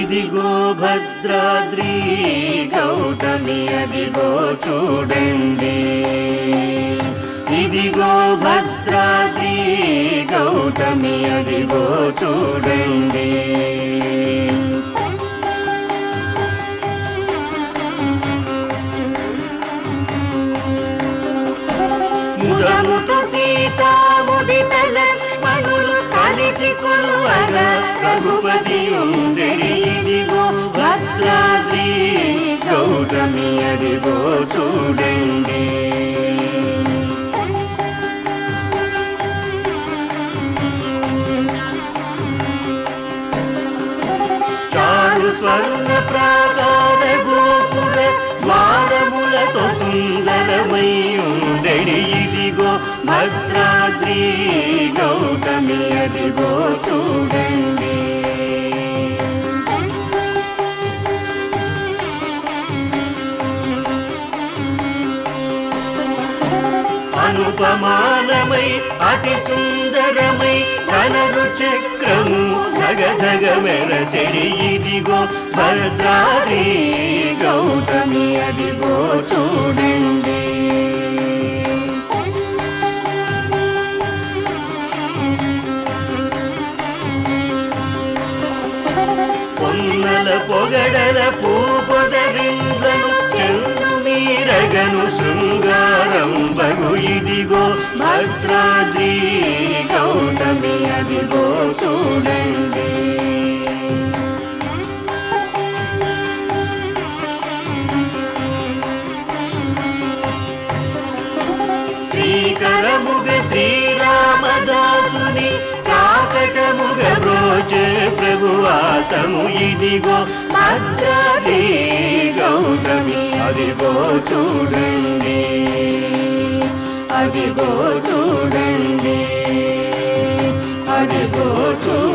ఇదిగో భద్రాద్రి గౌతమి అదిగో చూడండి ఇదిగో భద్రాద్రి గౌతమి అదిగో చూడండి ముదముతో సీతాముదిత లక్ష్మణులు కలిసి కొలువగా రఘుపతి ఉండెడి ఇదిగో భద్రాద్రి గౌతమి అదిగో చూడండి చారు స్వర్ణ ప్రాకార గోపుర ద్వారములతో సుందరమై ఉండెడి ఇదిగో భద్రాద్రి గౌతమి అదిగో చూడండి అనుపమానమై అతి సుందరమై ధనరు చక్రము ధగధగ మెరసెడి ఇదిగో భద్రాద్రి గౌతమి అదిగో చూడండి పొన్నల పొగడల పూపొదరిండ్లను చెన్ను మీరగను శృంగారం బగు ఇదిగో భద్రాద్రి గౌతమి అదిగో చూడండి శ్రీకరముగ శ్రీరామదాసుని కాకటముగ బ్రోచే ప్రభువాసము ఇదిగో భద్రాది గౌతమి అదిగో చూడండి అదిగో చూడండి అదిగో చూడండి